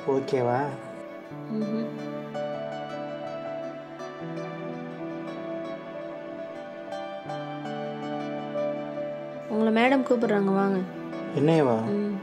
ஓகேவா ம்ஹும். உங்களை மேடம் கூப்பிடுறாங்க வாங்க என்னையவா ம்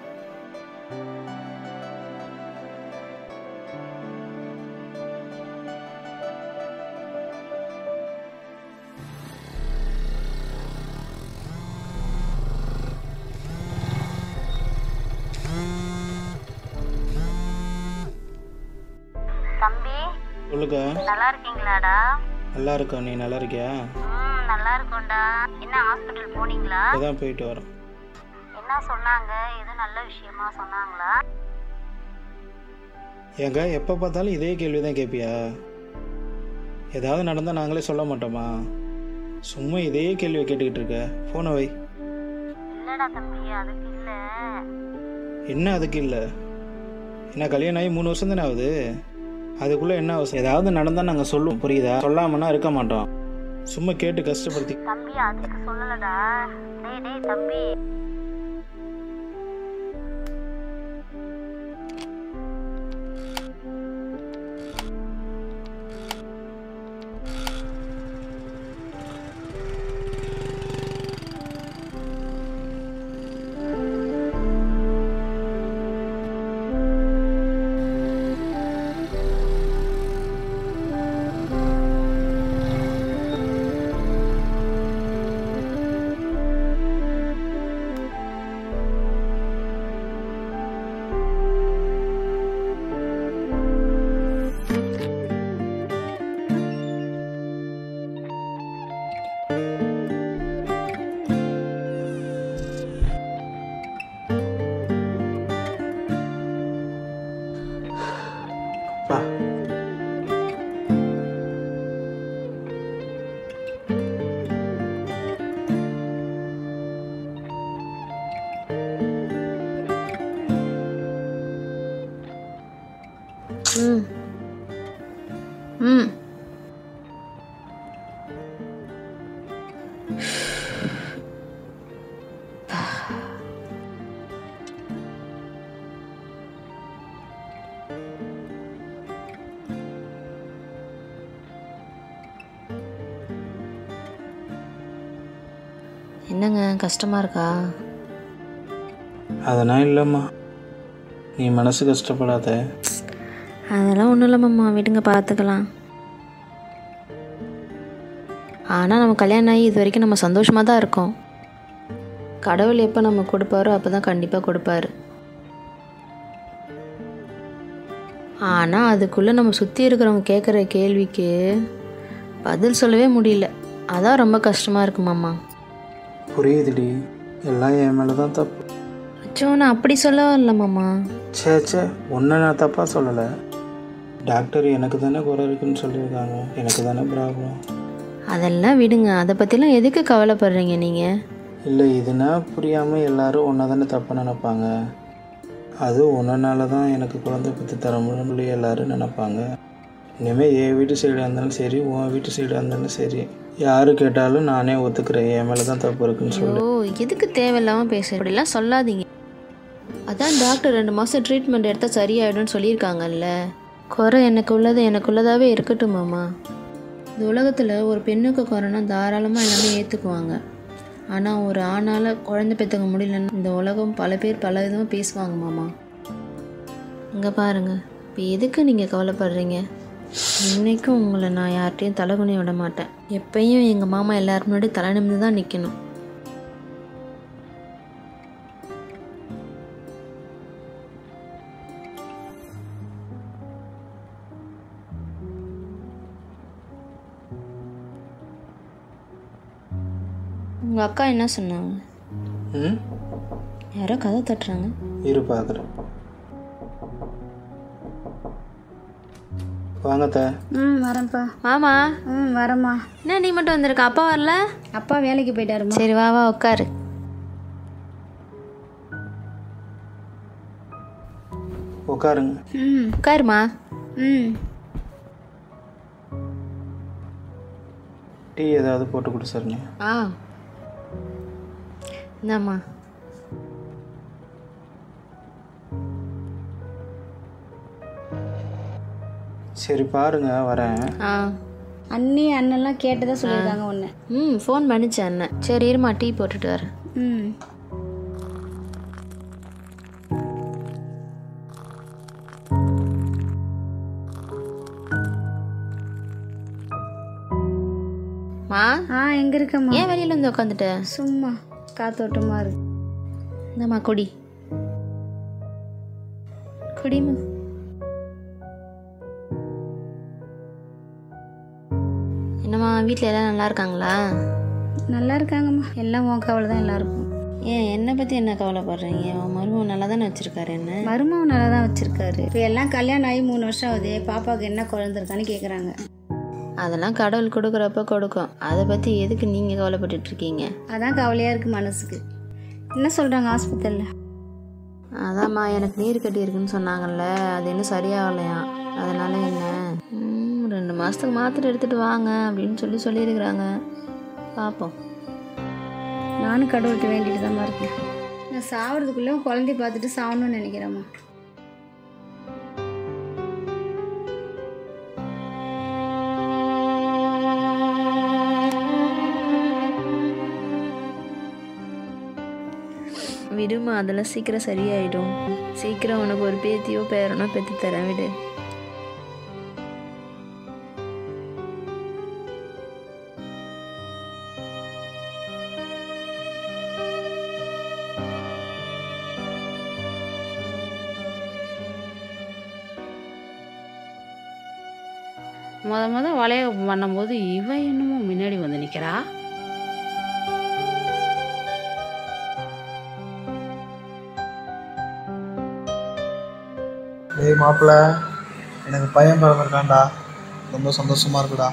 தம்பி சொல்லுக்கா நல்லா இருக்கீங்களாடா நல்லா இருக்கா நீ நல்லா இருக்கியா ம் நல்லா இருக்கோம்டா என்ன ஹாஸ்பிட்டல் போனீங்களா இப்பதான் போயிட்டு வரேன் என்ன சொன்னாங்க எதுவும் நல்ல விஷயமா சொன்னாங்களா ஏங்க எப்போ பார்த்தாலும் இதே கேள்வி தான் கேட்பியா ஏதாவது நடந்தால் நாங்களே சொல்ல மாட்டோமா சும்மா இதே கேள்வியை கேட்டுக்கிட்டு இருக்க ஃபோனை வை இல்லடா தம்பி அதுக்கு இல்ல என்ன அதுக்கு இல்லை என்ன கல்யாணம் ஆகி மூணு வருஷம் தானே ஆகுது அதுக்குள்ளே என்ன அவசியம் ஏதாவது நடந்தால் நாங்கள் சொல்லுவோம் புரியுதா சொல்லாமன்னா இருக்க மாட்டோம் சும்மா கேட்டு கஷ்டப்படுத்தி தம்பி அதுக்கு சொல்லலடா டேய் டேய் தம்பி பா ம் ம் என்னங்க கஷ்டமாக இருக்கா அதெல்லாம் இல்லைம்மா நீ மனசு கஷ்டப்படாத அதெல்லாம் ஒன்றும் இல்லை மாமா விடுங்க பார்த்துக்கலாம் ஆனால் நம்ம கல்யாணம் ஆகி இது வரைக்கும் நம்ம சந்தோஷமாக தான் இருக்கோம் கடவுள் எப்போ நம்ம கொடுப்பாரோ அப்போ தான் கண்டிப்பாக கொடுப்பாரு ஆனால் அதுக்குள்ளே நம்ம சுற்றி இருக்கிறவங்க கேட்குற கேள்விக்கு பதில் சொல்லவே முடியல அதான் ரொம்ப கஷ்டமாக இருக்கு மாமா புரியுதுடி எல்லாம் என் மேலே தான் தப்பு அச்சோ நான் அப்படி சொல்ல வரல மாமா சே சே ஒன்றை நான் தப்பாக சொல்லலை டாக்டர் எனக்கு தானே குறை இருக்குன்னு சொல்லியிருக்காங்க எனக்கு தானே ப்ராப்ளம் அதெல்லாம் விடுங்க அதை பற்றிலாம் எதுக்கு கவலைப்படுறீங்க நீங்கள் இல்லை இதுனா புரியாமல் எல்லாரும் ஒன்றை தானே தப்பாக நினைப்பாங்க அது ஒன்றனால தான் எனக்கு குழந்தை பற்றி தர முடியும்னு சொல்லி எல்லாரும் நினைப்பாங்க இனிமேல் என் வீட்டு சைடாக இருந்தாலும் சரி உன் வீட்டு சைடாக இருந்தாலும் சரி யார் கேட்டாலும் நானே ஒத்துக்கிறேன் என் மேலே தான் தப்பு இருக்குன்னு சொல்லி ஓ எதுக்கு தேவையில்லாமல் பேச இப்படிலாம் சொல்லாதீங்க அதான் டாக்டர் ரெண்டு மாதம் ட்ரீட்மெண்ட் எடுத்தால் சரியாயிடும்னு சொல்லியிருக்காங்கல்ல குறை எனக்கு உள்ளது எனக்கு உள்ளதாகவே இருக்கட்டும் மாமா இந்த உலகத்தில் ஒரு பெண்ணுக்கு குறைனா தாராளமாக எல்லாமே ஏற்றுக்குவாங்க ஆனால் ஒரு ஆணால் குழந்தை பெற்றுக்க முடியலன்னு இந்த உலகம் பல பேர் பல விதமாக பேசுவாங்க மாமா இங்கே பாருங்க இப்போ எதுக்கு நீங்கள் கவலைப்படுறீங்க இன்னைக்கும் உங்களை நான் யார்கிட்டையும் தலைகுனி விட மாட்டேன் எப்பயும் எங்கள் மாமா எல்லாரும் முன்னாடி தலை நிமிர்ந்து தான் நிற்கணும் உங்கள் அக்கா என்ன சொன்னாங்க ம் யாரோ கதை தட்டுறாங்க இரு பார்க்குறேன் வாங்கத்த ம் வரேன்ப்பா மாமா ம் வரேம்மா என்ன நீ மட்டும் வந்திருக்க அப்பா வரல அப்பா வேலைக்கு போயிட்டாருமா சரி வா வா உட்காரு உட்காருங்க ம் உட்காருமா ம் டீ ஏதாவது போட்டு கொடு சரிங்க ஆ இந்தாம்மா சரி பாருங்க வரேன் ஆ அண்ணி அண்ணன்லாம் கேட்டதா சொல்லியிருக்காங்க ஒன்று ம் ஃபோன் பண்ணிச்சு அண்ணன் சரி இருமா டீ போட்டுட்டு வரேன் ம் மா ஆ எங்கே இருக்கம்மா ஏன் வெளியில வந்து உட்காந்துட்ட சும்மா காத்தோட்டமா இருக்கு இந்தம்மா குடி குடிமா என்னம்மா வீட்டில் எல்லாம் நல்லா இருக்காங்களா நல்லா இருக்காங்கம்மா எல்லாம் உன் கவலை தான் எல்லாருக்கும் ஏன் என்னை பற்றி என்ன கவலைப்படுறீங்க உன் மருமகன் நல்லா தானே வச்சுருக்காரு என்ன மருமகன் நல்லா தான் வச்சிருக்காரு இப்போ எல்லாம் கல்யாணம் ஆகி மூணு வருஷம் ஆகுது பாப்பாவுக்கு என்ன குழந்தை இருக்கான்னு கேட்குறாங்க அதெல்லாம் கடவுள் கொடுக்குறப்ப கொடுக்கும் அதை பற்றி எதுக்கு நீங்கள் கவலைப்பட்டுட்டு இருக்கீங்க அதான் கவலையாக இருக்குது மனசுக்கு என்ன சொல்கிறாங்க ஹாஸ்பிட்டலில் அதாம்மா எனக்கு நீர் கட்டி இருக்குன்னு சொன்னாங்கல்ல அது இன்னும் சரியாகலையாம் அதனால என்ன ம், ரெண்டு மாதத்துக்கு மாத்திரை எடுத்துகிட்டு வாங்க அப்படின்னு சொல்லி சொல்லியிருக்கிறாங்க பார்ப்போம் நானும் கடவுள்கிட்ட வேண்டிட்டு தான் இருக்கேன் நான் சாவறதுக்குள்ளே குழந்தைய பார்த்துட்டு சாவணும்னு நினைக்கிறேம்மா விடுமா அதெல்லாம் சீக்கிரம் சரியாயிடும் சீக்கிரம் உனக்கு ஒரு பேத்தியோ பேரனோ பெற்று தரேன் விடு முத முத வளைய பண்ணும்போது இவன் என்னமோ முன்னாடி வந்து நிற்கிறா டேய் மாப்பிள்ள எனக்கு பையன் பிறந்திருக்கான்டா ரொம்ப சந்தோஷமா இருக்குடா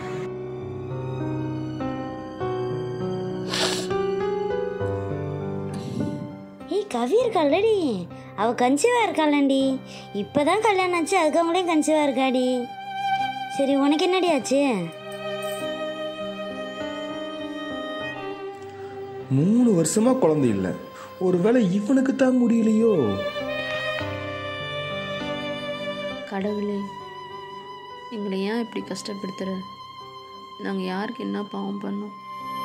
ஏய் கவி இருக்காளடி அவ கன்சீவா இருக்காளண்டி இப்பதான் கல்யாணம் ஆச்சு அதுக்கு அவங்களையும் கன்சீவா இருக்காடி சரி உனக்கு என்னடி ஆச்சு மூணு வருஷமா குழந்தை இல்லை ஒருவேளை இவனுக்கு தான் முடியலையோ கடவுளே எங்களை ஏன் இப்படி கஷ்டப்படுத்துகிற நாங்கள் யாருக்கு என்ன பாவம் பண்ணோம்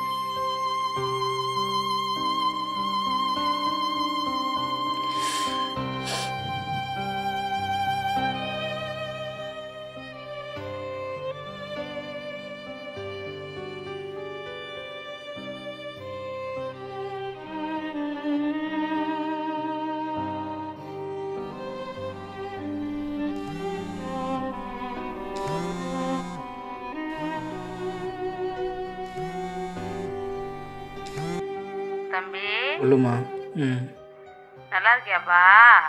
தம்பி சொல்லுமா ம் நல்லா இருக்கியாப்பா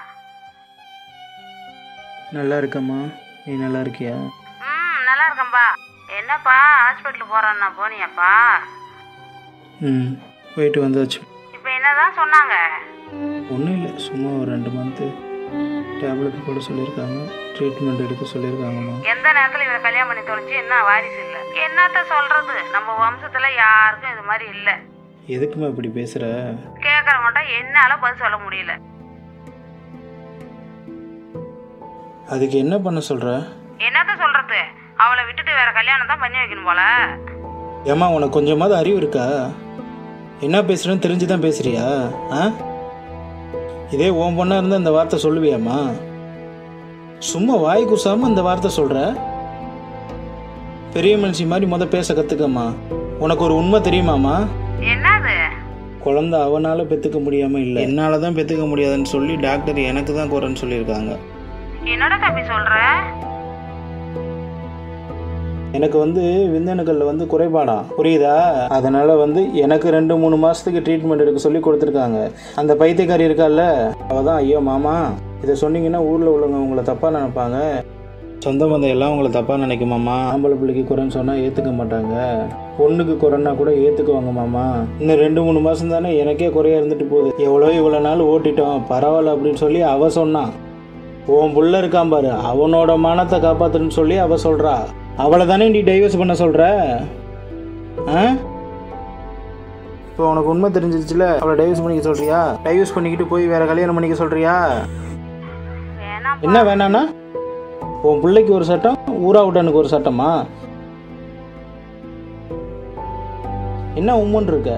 நல்லா இருக்கம்மா நீ நல்லா இருக்கியா ம் நல்லா இருக்கேன்பா என்னப்பா ஹாஸ்பிட்டல் போகிறேன்னா போனியாப்பா ம் போயிட்டு வந்தாச்சு இப்போ என்னதான் சொன்னாங்க ஒன்றும் இல்லை சும்மா ஒரு ரெண்டு மந்த்து டேப்லெட் போட சொல்லியிருக்காங்க ட்ரீட்மெண்ட் எடுக்க சொல்லியிருக்காங்கம்மா எந்த நேரத்தில் இவரை கல்யாணம் பண்ணி தொலைஞ்சு என்ன வாரிசு இல்லை என்னத்த சொல்றது நம்ம வம்சத்தில் யாருக்கும் இது மாதிரி இல்லை எதுக்குமா இப்படி பேசுகிற கேட்குறவங்கள்ட்ட என்னால பதில் சொல்ல முடியல அதுக்கு என்ன பண்ண சொல்கிற என்னத்த சொல்றது அவளை விட்டுட்டு வேற கல்யாணம் தான் பண்ணி வைக்கணும் போல ஏம்மா உனக்கு கொஞ்சமாவது அறிவு இருக்கா என்ன பேசுகிறேன்னு தெரிஞ்சு தான் பேசுறியா ஆ இதே உன் பொண்ணாக இருந்தால் இந்த வார்த்தை சொல்லுவியாம்மா சும்மா வாய் குசாமல் இந்த வார்த்தை சொல்கிற பெரிய மனுஷி மாதிரி முத பேச கற்றுக்கம்மா உனக்கு ஒரு உண்மை தெரியுமாம்மா என்னது குழந்தை அவனால பெற்றுக்க முடியாமல் இல்லை என்னால் தான் பெற்றுக்க முடியாதுன்னு சொல்லி டாக்டர் எனக்கு தான் குறைன்னு சொல்லியிருக்காங்க என்னடா தம்பி சொல்ற எனக்கு வந்து விந்தணுக்கள்ல வந்து குறைபாடா புரியுதா அதனால வந்து எனக்கு ரெண்டு மூணு மாசத்துக்கு ட்ரீட்மெண்ட் எடுக்க சொல்லி கொடுத்துருக்காங்க அந்த பைத்தியக்காரி இருக்கால்ல அவ தான் ஐயோ மாமா இதை சொன்னீங்கன்னா ஊர்ல உள்ளவங்க உங்களை தப்பா நினைப்பாங்க சொந்த பந்தம் எல்லாம் உங்களை தப்பா நினைக்குமாமா ஆம்பளை பிள்ளைக்கு குறைன்னு சொன்னா ஏத்துக்க மாட்டாங்க பொண்ணுக்கு குறைன்னா கூட ஏத்துக்குவாங்க மாமா இன்னும் ரெண்டு மூணு மாசம் தானே எனக்கே குறையா இருந்துட்டு போகுது எவ்வளோ இவ்வளோ நாள் ஓட்டிட்டோம் பரவாயில்ல அப்படின்னு சொல்லி அவ சொன்னான் உன் புள்ள இருக்கான் பாரு அவனோட மானத்தை காப்பாத்துன்னு சொல்லி அவ சொல்றா அவளை தானே நீ டைவர்ஸ் பண்ண சொல்ற ஆ இப்போ உனக்கு உண்மை தெரிஞ்சிருச்சுல அவளை டைவர்ஸ் பண்ணிக்க சொல்றியா டைவர்ஸ் பண்ணிக்கிட்டு போய் வேற கல்யாணம் பண்ணிக்க சொல்றியா வேணாம் என்ன வேணாண்ணா உன் பிள்ளைக்கு ஒரு சட்டம் ஊராவுட்டனுக்கு ஒரு சட்டமா என்ன உம்முன்னு இருக்க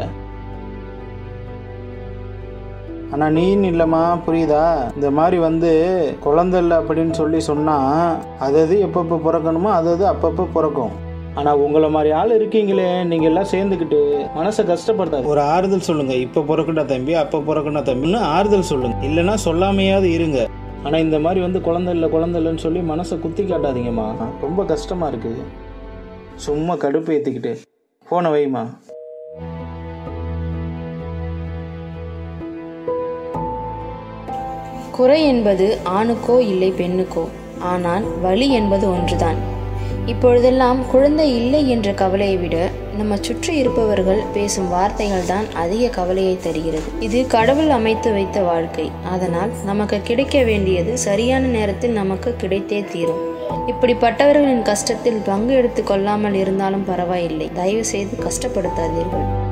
ஆனால் நீன்னு இல்லைம்மா புரியுதா இந்த மாதிரி வந்து குழந்தை இல்லை அப்படின்னு சொல்லி சொன்னால் அது அது எப்பப்போ பிறக்கணுமோ அது அது அப்பப்போ பிறக்கும் ஆனால் உங்களை மாதிரி ஆள் இருக்கீங்களே நீங்கள் எல்லாம் சேர்ந்துக்கிட்டு மனசை கஷ்டப்படுத்தாது ஒரு ஆறுதல் சொல்லுங்க இப்போ பிறக்கண்டா தம்பி அப்போ பிறக்கண்டா தம்பின்னு ஆறுதல் சொல்லுங்க இல்லைன்னா சொல்லாமையாவது இருங்க ஆனால் இந்த மாதிரி வந்து குழந்தை இல்லை குழந்தை இல்லைன்னு சொல்லி மனசை குத்தி காட்டாதீங்கம்மா ரொம்ப கஷ்டமாக இருக்குது சும்மா கடுப்பு ஏற்றிக்கிட்டு ஃபோனை வைம்மா குறை என்பது ஆணுக்கோ இல்லை பெண்ணுக்கோ ஆனால் வலி என்பது ஒன்றுதான் இப்பொழுதெல்லாம் குழந்தை இல்லை என்ற கவலையை விட நம்ம சுற்றி இருப்பவர்கள் பேசும் வார்த்தைகள் தான் அதிக கவலையை தருகிறது இது கடவுள் அமைத்து வைத்த வாழ்க்கை அதனால் நமக்கு கிடைக்க வேண்டியது சரியான நேரத்தில் நமக்கு கிடைத்தே தீரும் இப்படிப்பட்டவர்களின் கஷ்டத்தில் பங்கு எடுத்து கொள்ளாமல் இருந்தாலும் பரவாயில்லை தயவு செய்து கஷ்டப்படுத்தாதீர்கள்